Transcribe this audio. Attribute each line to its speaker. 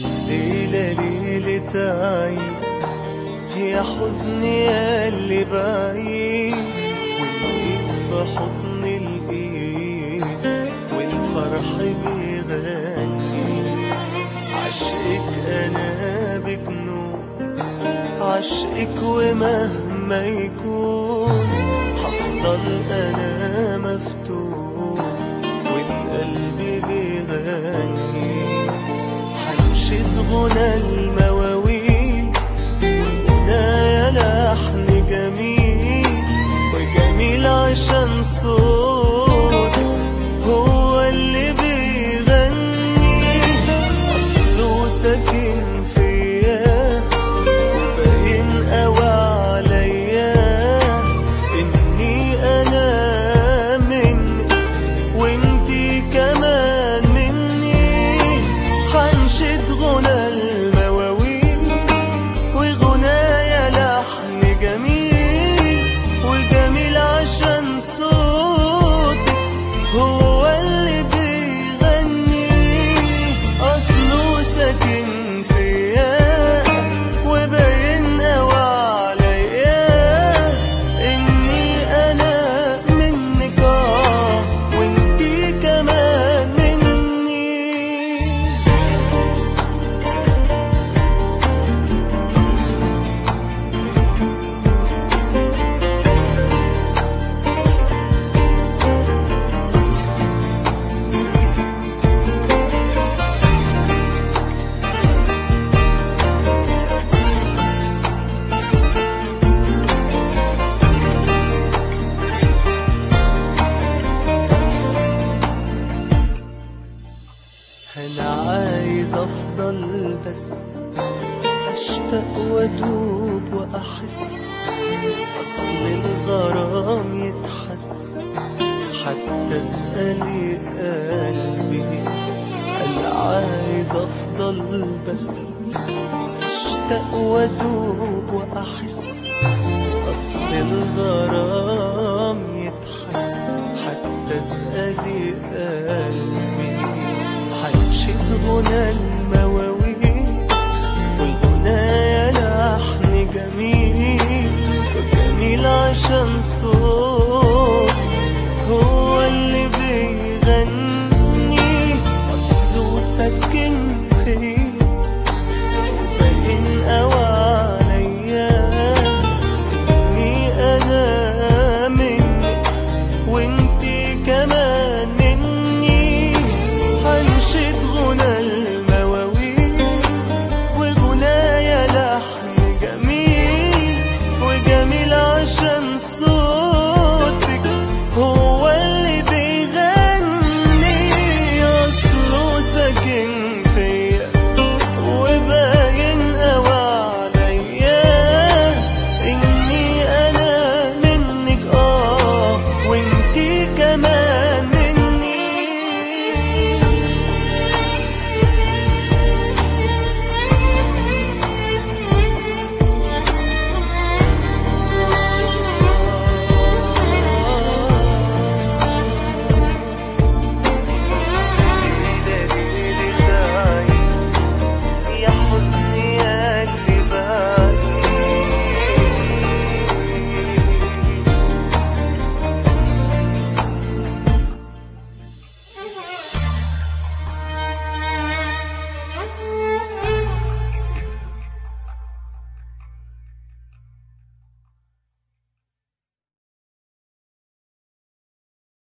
Speaker 1: الليلة ليلة عيد يا حزني يا اللي بعيد والايد في حضن الايد والفرح بيغني عشقك انا بجنون عشقك ومهما يكون هفضل انا مفتون والقلب بيغني هنشد غنى المواويل وغنايا لحن جميل وجميل عشان صوت هو اللي بيغني اصله ساكن فيا باين قوي عليا اني انا منك وانتي كمان مني حنشد غنى المواويل وغنايا لحن جميل وجميل عشان صوتك هو اللي بيغني اصله ساكن فيا وباين قوي عليا اني انا منك اه وانتي كمان مني انا عايز افضل بس اشتاق وادوب واحس اصل الغرام يتحس حتى اسالي قلبي انا عايز افضل بس اشتاق وادوب واحس اصل الغرام يتحس حتى اسالي قلبي حنشد غنى المواويل والغنايا لحن جميل وجميل عشان صوت